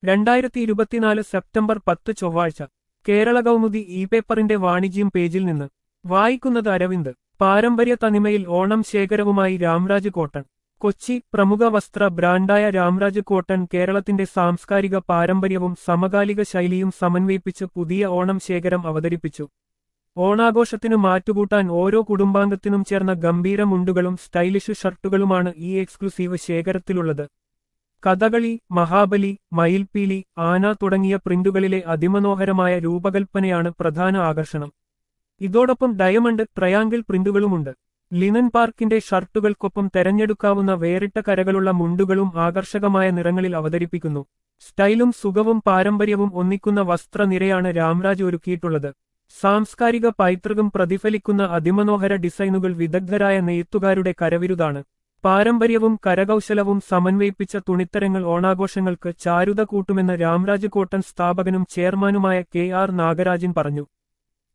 രണ്ടായിരത്തി ഇരുപത്തിനാല് സെപ്റ്റംബർ പത്ത് ചൊവ്വാഴ്ച കേരള കൗമുദി ഇ പേപ്പറിന്റെ വാണിജ്യം പേജിൽ നിന്ന് വായിക്കുന്നത് അരവിന്ദ് പാരമ്പര്യ തനിമയിൽ ഓണം ശേഖരവുമായി രാംരാജ് കോട്ടൺ കൊച്ചി പ്രമുഖ വസ്ത്ര ബ്രാൻഡായ രാംരാജ് കോട്ടൺ കേരളത്തിന്റെ സാംസ്കാരിക പാരമ്പര്യവും സമകാലിക ശൈലിയും സമന്വയിപ്പിച്ച് പുതിയ ഓണം ശേഖരം അവതരിപ്പിച്ചു ഓണാഘോഷത്തിനു മാറ്റുകൂട്ടാൻ ഓരോ കുടുംബാംഗത്തിനും ചേർന്ന ഗംഭീര മുണ്ടുകളും സ്റ്റൈലിഷ് ഷർട്ടുകളുമാണ് ഈ എക്സ്ക്ലൂസീവ് ശേഖരത്തിലുള്ളത് കഥകളി മഹാബലി മയിൽപീലി ആന തുടങ്ങിയ പ്രിന്റുകളിലെ അതിമനോഹരമായ രൂപകൽപ്പനയാണ് പ്രധാന ആകർഷണം ഇതോടൊപ്പം ഡയമണ്ട് ട്രയാങ്കിൾ പ്രിന്റുകളുമുണ്ട് ലിനൻ പാർക്കിന്റെ ഷർട്ടുകൾക്കൊപ്പം തെരഞ്ഞെടുക്കാവുന്ന വേറിട്ട കരകളുള്ള മുണ്ടുകളും ആകർഷകമായ നിറങ്ങളിൽ അവതരിപ്പിക്കുന്നു സ്റ്റൈലും സുഖവും പാരമ്പര്യവും ഒന്നിക്കുന്ന വസ്ത്രനിരയാണ് രാംരാജ് ഒരുക്കിയിട്ടുള്ളത് സാംസ്കാരിക പൈതൃകം പ്രതിഫലിക്കുന്ന അതിമനോഹര ഡിസൈനുകൾ വിദഗ്ധരായ നെയ്ത്തുകാരുടെ കരവിരുതാണ് പാരമ്പര്യവും കരകൗശലവും സമന്വയിപ്പിച്ച തുണിത്തരങ്ങൾ ഓണാഘോഷങ്ങൾക്ക് ചാരുത കൂട്ടുമെന്ന് രാംരാജ് കോട്ടൺ സ്ഥാപകനും ചെയർമാനുമായ കെ ആർ നാഗരാജൻ പറഞ്ഞു